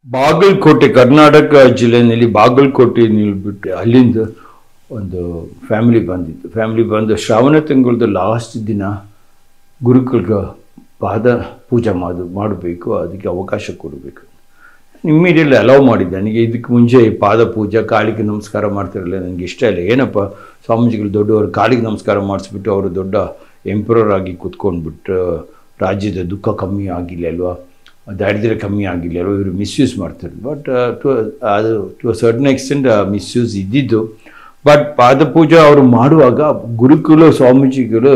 ಬಾಗಲಕೋಟೆ ಕರ್ನಾಟಕ ಜಿಲ್ಲೆಯಲ್ಲಿ ಬಾಗಲಕೋಟೆ ನಿಲ್ಬಿಟ್ಟು ಅಲ್ಲಿಂದ ಒಂದು ಫ್ಯಾಮಿಲಿ ಬಂದಿತ್ತು ಫ್ಯಾಮಿಲಿ ಬಂದು ಶ್ರಾವಣ ತಿಂಗಳದ ಲಾಸ್ಟ್ ದಿನ ಗುರುಕುಲ್ಗೆ ಪಾದ ಪೂಜೆ ಮಾಡು ಮಾಡಬೇಕು ಅದಕ್ಕೆ ಅವಕಾಶ ಕೊಡಬೇಕು ಇಮ್ಮಿಡಿಯೇಟ್ಲಿ ಅಲೌ ಮಾಡಿದ್ದೆ ನನಗೆ ಇದಕ್ಕೆ ಮುಂಚೆ ಈ ಪಾದ ಪೂಜೆ ಕಾಲಿಗೆ ನಮಸ್ಕಾರ ಮಾಡ್ತಿರಲಿಲ್ಲ ನನಗೆ ಇಷ್ಟ ಇಲ್ಲ ಏನಪ್ಪ ಸ್ವಾಮೀಜಿಗಳು ದೊಡ್ಡವರು ಕಾಲಿಗೆ ನಮಸ್ಕಾರ ಮಾಡಿಸ್ಬಿಟ್ಟು ಅವರು ದೊಡ್ಡ ಎಂಪ್ರರ್ ಆಗಿ ಕೂತ್ಕೊಂಡ್ಬಿಟ್ಟು ರಾಜ್ಯದ ದುಃಖ ಕಮ್ಮಿ ಆಗಿಲ್ಲ ಅಲ್ವಾ ದಾರಿದ್ರ್ಯ ಕಮ್ಮಿ ಆಗಿಲ್ಲ ಅಲ್ವಾ ಇವರು ಮಿಸ್ಯೂಸ್ ಮಾಡ್ತಾರೆ ಬಟ್ ಟು ಅದು ಟು ಸರ್ಟನ್ ಎಕ್ಸ್ಟೆಂಟ್ ಮಿಸ್ಯೂಸ್ ಇದ್ದಿದ್ದು ಬಟ್ ಪಾದಪೂಜೆ ಅವರು ಮಾಡುವಾಗ ಗುರುಕುಲ ಸ್ವಾಮೀಜಿಗಳು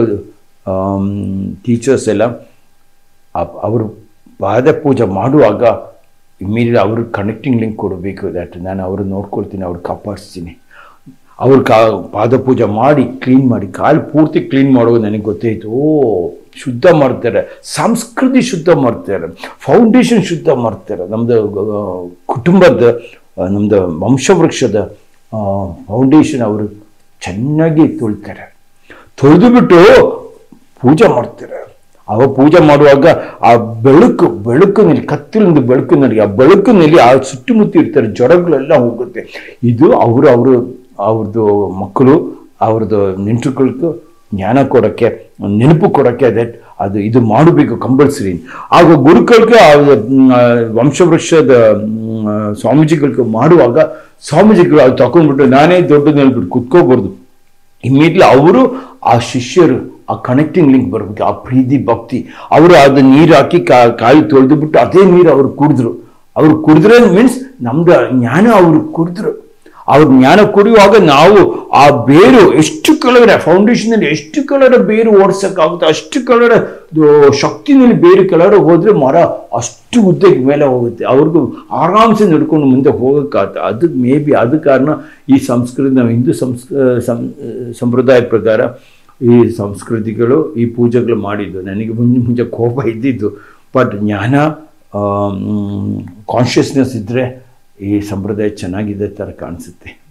ಟೀಚರ್ಸ್ ಎಲ್ಲ ಆ- ಅವರು ಪಾದ ಪೂಜೆ ಮಾಡುವಾಗ ಇಮ್ಮಿಡಿಯೇಟ್ ಅವರು ಕನೆಕ್ಟಿಂಗ್ ಲಿಂಕ್ ಕೊಡಬೇಕು ದಟ್ ನಾನು ಅವರು ನೋಡ್ಕೊಳ್ತೀನಿ ಅವ್ರು ಕಾಪಾಡಿಸ್ತೀನಿ ಅವ್ರು ಕಾ ಪಾದ ಪೂಜೆ ಮಾಡಿ ಕ್ಲೀನ್ ಮಾಡಿ ಕಾಲು ಪೂರ್ತಿ ಕ್ಲೀನ್ ಮಾಡೋದು ನನಗೆ ಗೊತ್ತಾಯಿತು ಓ ಶುದ್ಧ ಮಾಡ್ತಾರೆ ಸಂಸ್ಕೃತಿ ಶುದ್ಧ ಮಾಡ್ತಾರೆ ಫೌಂಡೇಶನ್ ಶುದ್ಧ ಮಾಡ್ತಾರೆ ನಮ್ಮದು ಕುಟುಂಬದ ಆ, ನಮ್ಮದು ವಂಶವೃಕ್ಷದ ಫೌಂಡೇಶನ್ ಅವರು ಚೆನ್ನಾಗಿ ತೊಳ್ತಾರೆ ತೊಳೆದು ಬಿಟ್ಟು ಪೂಜೆ ಮಾಡ್ತಾರೆ ಅವ ಪೂಜೆ ಮಾಡುವಾಗ ಆ ಬೆಳಕು ಬೆಳಕಿನಲ್ಲಿ ಕತ್ತಲಿಂದ ಬೆಳಕಿನಲ್ಲಿ ಆ ಬೆಳಕಿನಲ್ಲಿ ಆ ಸುತ್ತಮುತ್ತ ಇರ್ತಾರೆ ಜಡಗಳೆಲ್ಲ ಹೋಗುತ್ತೆ ಇದು ಅವರು ಅವರು ಅವ್ರದ್ದು ಮಕ್ಕಳು ಅವ್ರದ್ದು ನೆಂಟರುಗಳಿಗೂ ಜ್ಞಾನ ಕೊಡೋಕ್ಕೆ ನೆನಪು ಕೊಡೋಕ್ಕೆ ಅದೇ ಅದು ಇದು ಮಾಡಬೇಕು ಕಂಪಲ್ಸರಿ ಆಗ ಗುರುಕൾക്ക് ಆ ಮ್, ಆ, ವಂಶವೃಕ್ಷದ ಮ್, ಆ, ಸ್ವಾಮೀಜಿಗಳಿಗೆ ಮಾಡುವಾಗ ಸ್ವಾಮೀಜಿಗಳು ಅದು ತಗೊಂಡ್ಬಿಟ್ಟು ನಾನೇ ದೊಡ್ಡದು ಹೇಳ್ಬಿಟ್ಟು ಕುತ್ಕೋಬಾರ್ದು ಇಮ್ಮಿಡಿಯೇಟ್ಲಿ ಅವರು ಆ ಶಿಷ್ಯರು ಆ ಕನೆಕ್ಟಿಂಗ್ ಲಿಂಕ್ ಬರಬೇಕು ಆ ಪ್ರೀತಿ ಭಕ್ತಿ ಅವರು ಅದು ನೀರು ಹಾಕಿ ಕಾ ಕಾಯಿ ತೊಳೆದು ಬಿಟ್ಟು ಅದೇ ನೀರು ಅವರು ಕುಡಿದ್ರು ಅವ್ರು ಕುಡಿದ್ರೆ ಮೀನ್ಸ್ ನಮ್ದು ಜ್ಞಾನ ಅವರು ಕುಡಿದ್ರು ಅವ್ರ ಜ್ಞಾನ ಕುಡಿಯುವಾಗ ನಾವು ಆ ಬೇರು ಎಷ್ಟು ಕೆಳಗಡೆ ಫೌಂಡೇಶನಲ್ಲಿ ಎಷ್ಟು ಕೆಳಗಡೆ ಬೇರು ಓಡಿಸೋಕ್ಕಾಗುತ್ತೆ ಅಷ್ಟು ಕೆಳಗಡೆ ಅದು ಶಕ್ತಿನಲ್ಲಿ ಬೇರು ಕೆಳಗಡೆ ಹೋದ್ರೆ ಮರ ಅಷ್ಟು ಉದ್ದಕ್ಕೆ ಮೇಲೆ ಹೋಗುತ್ತೆ ಅವ್ರಿಗೂ ಆರಾಮ್ಸೆ ನಡ್ಕೊಂಡು ಮುಂದೆ ಹೋಗೋಕ್ಕಾಗುತ್ತೆ ಅದು ಮೇ ಬಿ ಅದು ಕಾರಣ ಈ ಸಂಸ್ಕೃತಿ ನಾವು ಹಿಂದೂ ಸಂಸ್ಕ ಸಂ- ಸಂಪ್ರದಾಯ ಪ್ರಕಾರ ಈ ಸಂಸ್ಕೃತಿಗಳು ಈ ಪೂಜೆಗಳು ಮಾಡಿದ್ದು ನನಗೆ ಮುಂಚೆ ಮುಂಚೆ ಕೋಪ ಇದ್ದಿದ್ದು ಬಟ್ ಜ್ಞಾನ ಕಾನ್ಷಿಯಸ್ನೆಸ್ ಇದ್ದರೆ ಈ ಸಂಪ್ರದಾಯ ಚೆನ್ನಾಗಿದೆ ಥರ ಕಾಣಿಸುತ್ತೆ